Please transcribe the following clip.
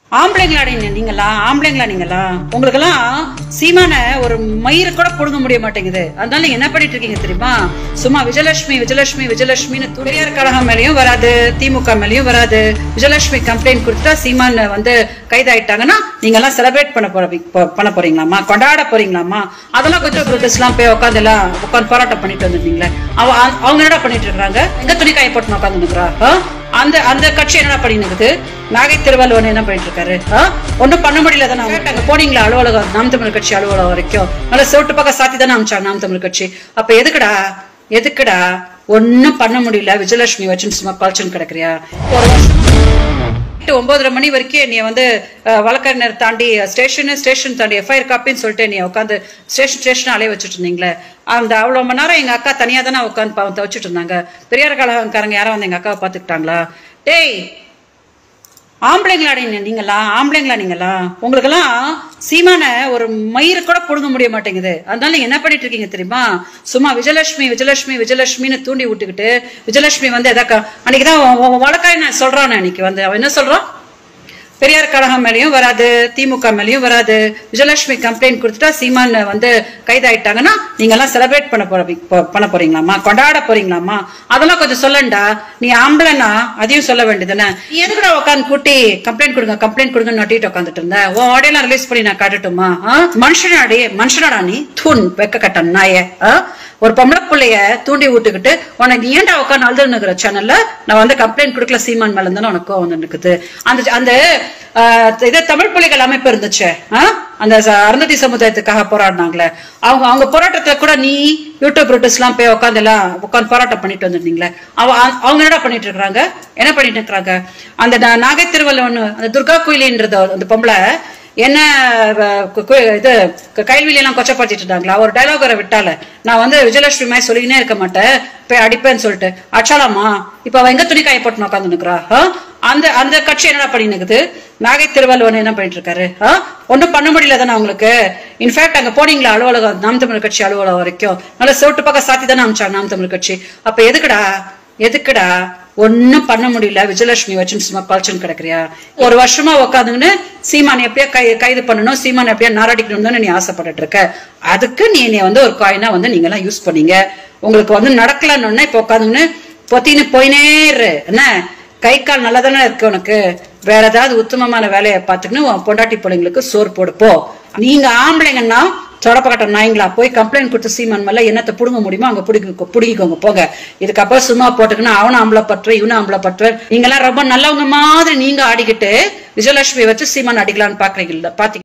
ஆம்பளைங்களா நீங்க நீங்களா ஆம்பளைங்களா நீங்களா உங்களுக்கெல்லாம் சீமான ஒரு மயிறு கூட புடுங்க முடிய மாட்டேங்குது அதனால நீங்க என்ன பண்ணிட்டு இருக்கீங்க தெரியுமா சும்மா விஜயலட்சுமி விஜயலட்சுமி விஜயலட்சுமின்னு துறையார் கழகம் மேலயும் வராது திமுக மேலயும் வராது விஜயலட்சுமி கம்ப்ளைண்ட் கொடுத்தா சீமான் வந்து கைதாயிட்டாங்கன்னா நீங்க எல்லாம் செலிப்ரேட் பண்ண போற பண்ண போறீங்களாமா கொண்டாட போறீங்களாமா அதெல்லாம் கொஞ்சம் ப்ரொட்டஸ்ட் எல்லாம் போய் உட்காந்து எல்லாம் உட்காந்து போராட்டம் பண்ணிட்டு வந்திருந்தீங்களே அவ அவங்க என்னடா பண்ணிட்டு இருக்காங்க எங்க துணி காய போட்டு உட்காந்து நிக்கிறா அந்த அந்த கட்சி என்னடா பண்ணிட்டு இருக்குது நாகை திருவள்ளுவன் என்ன பண்ணிட்டு இருக்காரு ஒன்றும் பண்ண முடியல தானே அங்க போனீங்களா அலுவலகம் நாம் தமிழ் கட்சி அலுவலகம் வரைக்கும் நல்லா சோட்டு பக்கம் சாத்தி தானே அமிச்சாங்க நாம் தமிழ் கட்சி அப்ப எதுக்குடா எதுக்குடா ஒன்னும் பண்ண முடியல விஜயலட்சுமி வச்சுன்னு சும்மா பழச்சுன்னு கிடக்குறியா ஒரு வருஷம் நைட்டு ஒன்பதரை மணி வரைக்கும் நீ வந்து அஹ், வழக்கறிஞர் தாண்டி ஸ்டேஷன் ஸ்டேஷன் தாண்டி எஃப்ஐஆர் காப்பின்னு சொல்லிட்டு நீ உட்காந்து ஸ்டேஷன் ஸ்டேஷன் அலைய வச்சுட்டு இருந்தீங்களே அந்த அவ்வளவு மணி நேரம் எங்க அக்கா தனியா தானே உட்காந்து பாவம் வச்சுட்டு இருந்தாங்க பெரியார் கழகக்காரங்க யாரும் வந்து எங்க அக்காவை பாத்துக்கிட்டாங்களா டேய் ஆம்பளைங்களா நீங்க நீங்களா ஆம்பளைங்களா நீங்களா உங்களுக்கெல்லாம் சீமான ஒரு மயிறு கூட புடுங்க முடிய மாட்டேங்குது அதனால நீங்க என்ன பண்ணிட்டு இருக்கீங்க தெரியுமா சும்மா விஜயலட்சுமி விஜயலட்சுமி விஜயலட்சுமின்னு தூண்டி விட்டுக்கிட்டு விஜயலட்சுமி வந்து எதாக்கா அன்னைக்குதான் வழக்காய் நான் சொல்றான் அன்னைக்கு வந்து அவன் என்ன சொல்றான் பெரியார் கழகம் மேலயும் வராது திமுக மேலயும் வராது விஜயலட்சுமி கம்ப்ளைண்ட் கொடுத்துட்டா சீமான் வந்து கைதாயிட்டாங்கன்னா நீங்க எல்லாம் செலிப்ரேட் பண்ண போற பண்ண போறீங்களாமா கொண்டாட போறீங்களாமா அதெல்லாம் கொஞ்சம் சொல்லண்டா நீ ஆம்பளைனா அதையும் சொல்ல வேண்டியதுதானே நீ எதுக்குடா உட்காந்து கூட்டி கம்ப்ளைண்ட் கொடுங்க கம்ப்ளைண்ட் கொடுங்க நட்டிட்டு உட்காந்துட்டு இருந்த உன் ஆடியெல்லாம் ரிலீஸ் பண்ணி நான் காட்டட்டுமா ஆ? மனுஷனாடி மனுஷனாடா நீ தூண் வெக்க கட்ட நாய ஆ? ஒரு பொம்பளை புள்ளைய தூண்டி விட்டுக்கிட்டு உனக்கு நீ ஏன்டா உட்காந்து அழுதுன்னுக்கிற சேனல்ல நான் வந்து கம்ப்ளைண்ட் கொடுக்கல சீமான் மேல இருந்தா உனக்கு கோவம் வந்து இருக்குது அந்த அந்த ஆஹ், இது தமிழ் புலிகள் அமைப்பு இருந்துச்சு ஆ? அந்த ச- அருந்ததி சமுதாயத்துக்காக போராடினாங்களே அவங்க அவங்க போராட்டத்துல கூட நீ யூடியூப் ரோட்டஸ் எல்லாம் போய் உட்காந்து எல்லாம் உட்காந்து போராட்டம் பண்ணிட்டு வந்திருந்தீங்களே அவ அவங்க என்னடா பண்ணிட்டு இருக்காங்க என்ன பண்ணிட்டு இருக்காங்க அந்த நா- நாகை திருவள்ளுவன் அந்த துர்கா குயிலின்றது அந்த பொம்பளை என்ன அஹ், கு- கு- இது க- கைல்விழி எல்லாம் கொச்சப்படுத்திட்டு இருந்தாங்களா ஒரு டைலாக் வர விட்டால நான் வந்து விஜயலட்சுமி மாதிரி சொல்லிக்கினே இருக்க மாட்டேன் போய் அடிப்பேன்னு சொல்லிட்டு அச்சாலாமா இப்ப அவ எங்க துணி காய போட்டு உட்காந்து நிக்கிறா அந்த அந்த கட்சி என்னடா பண்ணிட்டு இருக்குது நாகை திருவள்ளுவன் என்ன பண்ணிட்டு இருக்காரு ஒன்றும் பண்ண முடியல தானே அவங்களுக்கு இன்ஃபேக்ட் அங்க போனீங்களா அலுவலகம் நாம் தமிழ் கட்சி அலுவலகம் வரைக்கும் நல்லா சோட்டு பக்கம் சாத்தி தானே அமிச்சாங்க நாம் தமிழ் கட்சி அப்ப எதுக்குடா எதுக்குடா ஒன்னும் பண்ண முடியல விஜயலட்சுமி வச்சுன்னு சும்மா பழச்சுன்னு கிடக்குறியா ஒரு வருஷமா உட்காந்துங்கன்னு சீமான் எப்படியா கை கைது பண்ணணும் சீமான் எப்படியா நாராடிக்கணும் தானே நீ ஆசைப்பட்டுட்டு இருக்க அதுக்கு நீ நீ வந்து ஒரு காயினா வந்து நீங்க எல்லாம் யூஸ் பண்ணீங்க உங்களுக்கு வந்து நடக்கலன்னு இப்ப உட்காந்துங்கன்னு பொத்தின்னு போயினே இரு என்ன கை கால் நல்லா தானே இருக்கு உனக்கு வேற ஏதாவது உத்தமமான வேலையை பார்த்துக்கின்னு உன் பொண்டாட்டி பிள்ளைங்களுக்கு சோறு போடு போ நீங்க ஆம்பளைங்கன்னா தொடப்பக்கட்ட நாய்ங்களா போய் கம்ப்ளைண்ட் கொடுத்து சீமான் மேல என்னத்தை புடுங்க முடியுமோ அங்க புடிங்க புடுங்கிக்கோங்க போங்க இதுக்கப்புறம் சும்மா போட்டுக்கணும் அவனும் ஆம்பளை பற்று இவனும் ஆம்பளை பற்று நீங்க எல்லாம் ரொம்ப நல்லவங்க மாதிரி நீங்க ஆடிக்கிட்டு விஜயலட்சுமி வச்சு சீமான் அடிக்கலாம்னு பாக்குறீங்கல்ல பாத்தீங்க